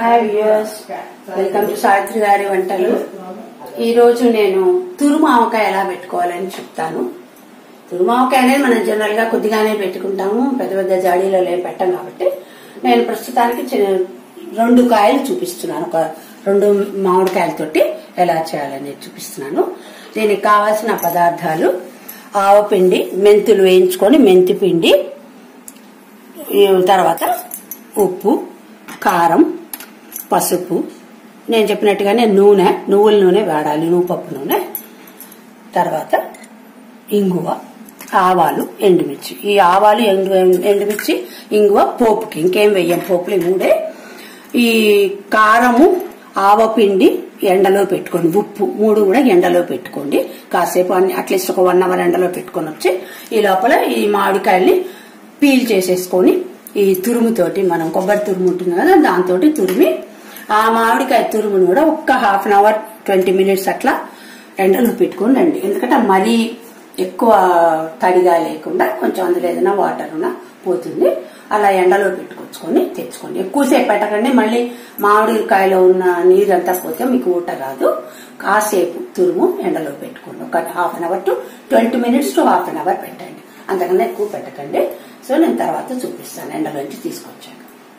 hi viewers welcome to Savithri గారి వంటలు ఈ రోజు నేను తురుమావకాయ ఎలా పెట్టుకోవాలని చెప్తాను తురుమావకాయ అనేది మనం జనరల్ గా కొద్దిగానే పెట్టుకుంటాము పెద్ద పెద్ద జాడీలో ఏం పెట్టం కాబట్టి నేను ప్రస్తుతానికి చిన్న- రెండు కాయలు చూపిస్తున్నాను ఒక రెండు మామిడికాయలతోటి ఎలా చేయాలనేది చూపిస్తున్నాను దీనికి కావాల్సిన పదార్థాలు ఆవపిండి మెంతులు వేయించుకొని మెంతి పిండి ఈ తర్వాత ఉప్పు కారం పసుపు నేను చెప్పినట్టుగానే నూనె నువ్వుల నూనె వాడాలి నువ్వుపప్పు నూనె తర్వాత ఇంగువ ఆవాలు ఎండుమిర్చి ఈ ఆవాలు ఎండు ఎండుమిర్చి ఇంగువ పోపుకి ఇంకేం వెయ్యం పోపులు ఈ మూడే ఈ కారము ఆవపిండి ఎండలో పెట్టుకోండి ఉప్పు మూడు కూడా ఎండలో పెట్టుకోండి కాసేపు అన్ని అట్లీస్ట్ ఒక వన్ అవర్ ఎండలో పెట్టుకొని వచ్చి ఈ లోపల ఈ మామిడికాయల్ని పీల్ చేసేసుకొని ఈ తురుముతోటి మనం కొబ్బరి తురుము ఉంటుంది కదా దాంతో తురిమి ఆ మామిడికాయ తురుమును కూడా ఒక్క half an hour twenty minutes అట్లా ఎండలో పెట్టుకొని రండి ఎందుకంటే మరీ ఎక్కువ తడిగా లేకుండా కొంచెం అందులో ఏదైనా వాటర్ ఉన్నా పోతుంది అలా ఎండలో పెట్టుకొచ్చుకొని తెచ్చుకోండి ఎక్కువసేపు పెట్టకండి మళ్ళీ మామిడికాయలో ఉన్న నీరంతా పోతే మీకు ఊట రాదు కాసేపు తురుము ఎండలో పెట్టుకోండి ఒక half an hour to twenty minutes to half an hour పెట్టండి అంతకన్నా ఎక్కువ పెట్టకండి సో నేను తర్వాత చూపిస్తాను ఎండలోంచి తీసుకొచ్చాను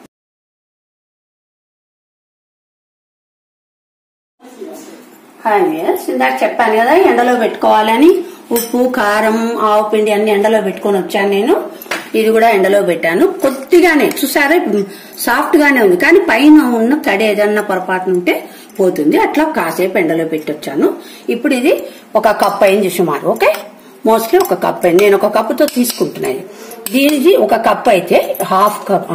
హాయ్ మియర్స్ ఇందాక చెప్పాను కదా ఎండలో పెట్టుకోవాలని ఉప్పు కారం ఆవు పిండి అన్ని ఎండలో పెట్టుకొని వచ్చాను నేను ఇది కూడా ఎండలో పెట్టాను కొద్దిగానే చూసారా సాఫ్ట్ గానే ఉంది కానీ పైన ఉన్న తడి ఏదన్నా పొరపాటు ఉంటే పోతుంది అట్లా కాసేపు ఎండలో పెట్టొచ్చాను ఇప్పుడు ఇది ఒక కప్ అయింది సుమారు ఓకే మోస్ట్లీ ఒక కప్ అయింది నేను ఒక కప్పుతో తీసుకుంటున్నాను దీనికి ఒక కప్ అయితే హాఫ్ కప్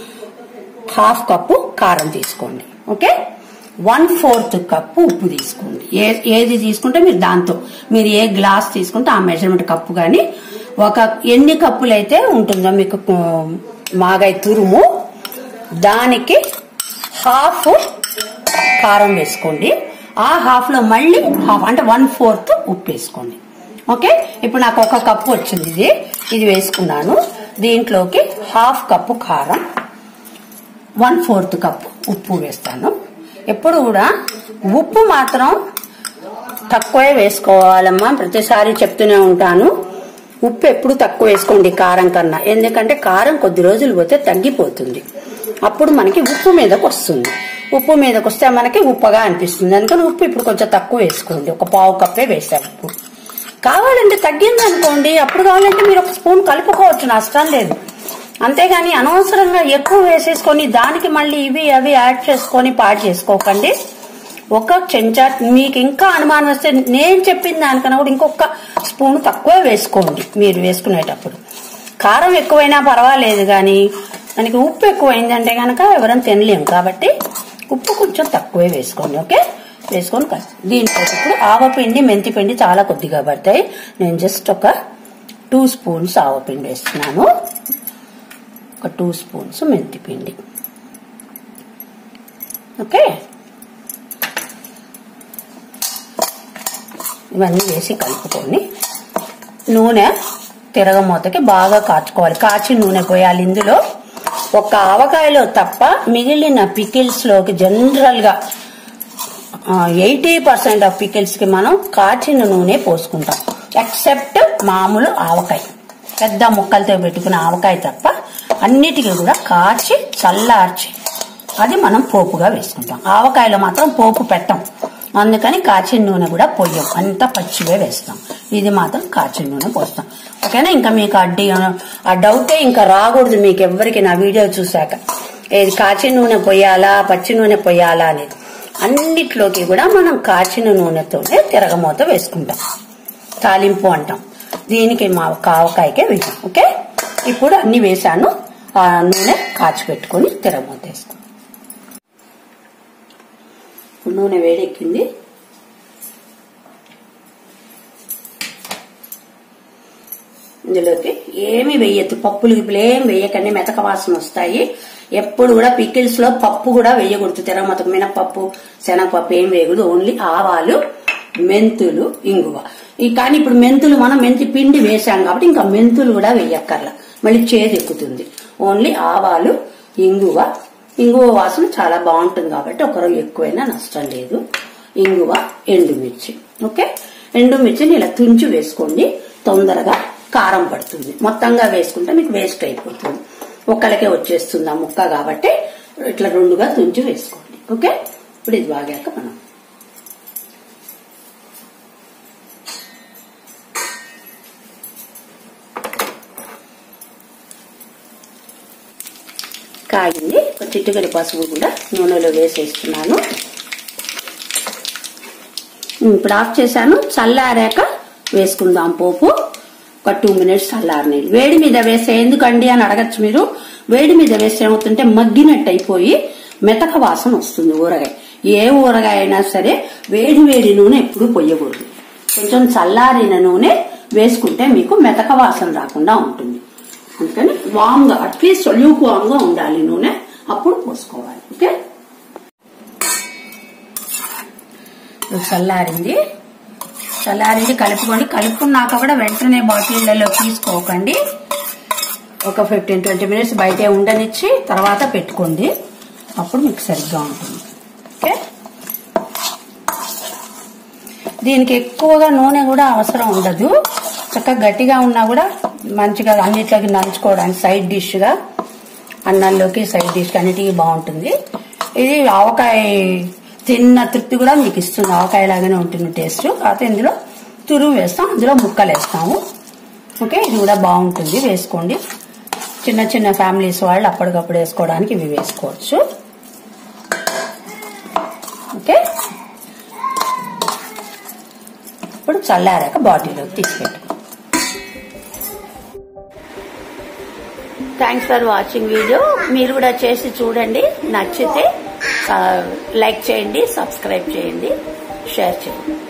హాఫ్ కప్పు కారం తీసుకోండి ఓకే వన్ ఫోర్త్ కప్పు ఉప్పు తీసుకోండి ఏ ఏది తీసుకుంటే మీరు దాంతో మీరు ఏ గ్లాస్ తీసుకుంటే ఆ మెజర్మెంట్ కప్పు కానీ ఒక ఎన్ని కప్పులు అయితే ఉంటుందో మీకు ఉమ్, మాగాయ తురుము దానికి హాఫ్ కారం వేసుకోండి ఆ హాఫ్ లో మళ్ళీ హాఫ్ అంటే వన్ ఫోర్త్ ఉప్పు వేసుకోండి ఓకే ఇప్పుడు నాకు ఒక కప్పు వచ్చింది ఇది ఇది వేసుకున్నాను దీంట్లోకి హాఫ్ కప్పు కారం వన్ ఫోర్త్ కప్ ఉప్పు వేస్తాను ఎప్పుడు కూడా ఉప్పు మాత్రం తక్కువే వేసుకోవాలమ్మా ప్రతిసారి చెప్తూనే ఉంటాను ఉప్పు ఎప్పుడు తక్కువ వేసుకోండి కారం కన్నా ఎందుకంటే కారం కొద్ది రోజులు పోతే తగ్గిపోతుంది అప్పుడు మనకి ఉప్పు మీదకి వస్తుంది ఉప్పు మీదకి వస్తే మనకి ఉప్పగా అనిపిస్తుంది అందుకని ఉప్పు ఇప్పుడు కొంచెం తక్కువ వేసుకోండి ఒక పావు కప్పే వేసాను ఉప్పు కావాలంటే తగ్గింది అనుకోండి అప్పుడు కావాలంటే మీరు ఒక స్పూన్ కలుపుకోవచ్చు నష్టం లేదు అంతేగాని అనవసరంగా ఎక్కువ వేసేసుకొని దానికి మళ్ళీ ఇవి అవి యాడ్ చేసుకొని పాడు చేసుకోకండి ఒక చెంచా మీకు ఇంకా అనుమానం వస్తే నేను చెప్పిన దానికన్నా కూడా ఇంకొక స్పూన్ తక్కువ వేసుకోండి మీరు వేసుకునేటప్పుడు కారం ఎక్కువైనా పర్వాలేదు కానీ మనకి ఉప్పు ఎక్కువైందంటే కనుక ఎవరైనా తినలేము కాబట్టి ఉప్పు కొంచెం తక్కువే వేసుకోండి ఓకే వేసుకొని కలుపు దీంట్లో ఇప్పుడు ఆవపిండి మెంతి పిండి చాలా కొద్దిగా పడతాయి నేను జస్ట్ ఒక టూ స్పూన్స్ ఆవపిండి వేస్తున్నాను ఒక టూ స్పూన్స్ మెంతి పిండి ఓకే ఇవన్నీ వేసి కలుపుకొని నూనె తిరగమూతకి బాగా కాచుకోవాలి కాచి నూనె పోయాలి ఇందులో ఒక ఆవకాయలో తప్ప మిగిలిన పికిల్స్ లోకి జనరల్ గా ఎయిటీ పర్సెంట్ ఆఫ్ పికిల్స్ కి మనం కాచిన నూనె పోసుకుంటాం ఎక్సెప్ట్ మామూలు ఆవకాయ పెద్ద ముక్కలతో పెట్టుకున్న ఆవకాయ తప్ప అన్నిటికీ కూడా కాచి చల్లార్చి అది మనం పోపుగా వేసుకుంటాం ఆవకాయలో మాత్రం పోపు పెట్టం అందుకని కాచిన నూనె కూడా పొయ్యం అంతా పచ్చివే వేస్తాం ఇది మాత్రం కాచిన నూనె పోస్తాం ఓకేనా ఇంకా మీకు అడ్డి ఆ డౌటే ఇంకా రాకూడదు మీకు ఎవ్వరికి నా వీడియో చూశాక ఏది కాచిన నూనె పొయ్యాలా పచ్చి నూనె పొయ్యాలా అనేది అన్నిట్లోకి కూడా మనం కాచిన నూనెతోనే తిరగమూత వేసుకుంటాం తాలింపు అంటాం దీనికి మా కావకాయకే వేసాం ఓకే ఇప్పుడు అన్ని వేసాను ఆ నూనె కాచి పెట్టుకొని తిరగమూత వేసుకుంటాం ఇప్పుడు నూనె వేడెక్కింది ఇందులోకి ఏమి వేయద్దు పప్పులు గిప్పులు ఏం వేయకండి మెతక వాసన వస్తాయి ఎప్పుడు కూడా పికిల్స్ లో పప్పు కూడా వేయకూడదు తిరగమతకు మినపప్పు శనగపప్పు ఏం వేయకూడదు ఓన్లీ ఆవాలు మెంతులు ఇంగువ ఈ కానీ ఇప్పుడు మెంతులు మనం మెంతి పిండి వేసాం కాబట్టి ఇంకా మెంతులు కూడా వేయక్కర్లా మళ్ళీ చేదు ఎక్కుతుంది ఓన్లీ ఆవాలు ఇంగువ ఇంగువ వాసన చాలా బాగుంటుంది కాబట్టి ఒక రోజు ఎక్కువైనా నష్టం లేదు ఇంగువ ఎండుమిర్చి ఓకే ఎండుమిర్చిని ఇలా తుంచి వేసుకోండి తొందరగా కారం పడుతుంది మొత్తంగా వేసుకుంటే మీకు వేస్ట్ అయిపోతుంది ఒక్కలకే వచ్చేస్తుంది ఆ ముక్క కాబట్టి ఇట్లా రెండుగా తుంచి వేసుకోండి ఓకే ఇప్పుడు ఇది బాగాక మనం కాగింది ఒక చిట్టుగడి పసుపు కూడా నూనెలో వేసేస్తున్నాను ఇప్పుడు ఆఫ్ చేశాను చల్లారాక వేసుకుందాం పోపు ఒక టూ మినిట్స్ చల్లారని వేడి మీద వేస్తే ఎందుకండి అని అడగచ్చు మీరు వేడి మీద వేస్తే ఏమవుతుంటే మగ్గినట్టు అయిపోయి మెతక వాసన వస్తుంది ఊరగాయ ఏ ఊరగాయ అయినా సరే వేడి వేడి నూనె ఎప్పుడు పొయ్యకూడదు కొంచెం చల్లారిన నూనె వేసుకుంటే మీకు మెతక వాసన రాకుండా ఉంటుంది అందుకని వామ్ గా అట్లీస్ట్ లూక్ వామ్ గా ఉండాలి నూనె అప్పుడు పోసుకోవాలి ఓకే చల్లారింది చల్లారింది కలుపుకోండి కలుపుకున్నాక కూడా వెంటనే బాటిళ్లలో తీసుకోకండి ఒక ఫిఫ్టీన్ ట్వంటీ మినిట్స్ బయటే ఉండనిచ్చి తర్వాత పెట్టుకోండి అప్పుడు మీకు సరిగ్గా ఉంటుంది ఓకే దీనికి ఎక్కువగా నూనె కూడా అవసరం ఉండదు చక్కగా గట్టిగా ఉన్నా కూడా మంచిగా అన్నిట్లోకి నంచుకోవడానికి సైడ్ డిష్ గా అన్నంలోకి సైడ్ డిష్ అన్నిటికీ బాగుంటుంది ఇది ఆవకాయ తిన్న తృప్తి కూడా మీకు ఇస్తుంది ఆవకాయ లాగానే ఉంటుంది టేస్ట్ కాకపోతే ఇందులో తురుము వేస్తాం అందులో ముక్కలు వేస్తాము ఓకే ఇది కూడా బాగుంటుంది వేసుకోండి చిన్న చిన్న ఫ్యామిలీస్ వాళ్ళు అప్పటికప్పుడు వేసుకోవడానికి ఇవి వేసుకోవచ్చు ఓకే ఇప్పుడు చల్లారాక బాటిల్లోకి తీసుకెట్టు థ్యాంక్స్ ఫర్ వాచింగ్ వీడియో మీరు కూడా చేసి చూడండి నచ్చితే లైక్ చేయండి సబ్స్క్రైబ్ చేయండి షేర్ చేయండి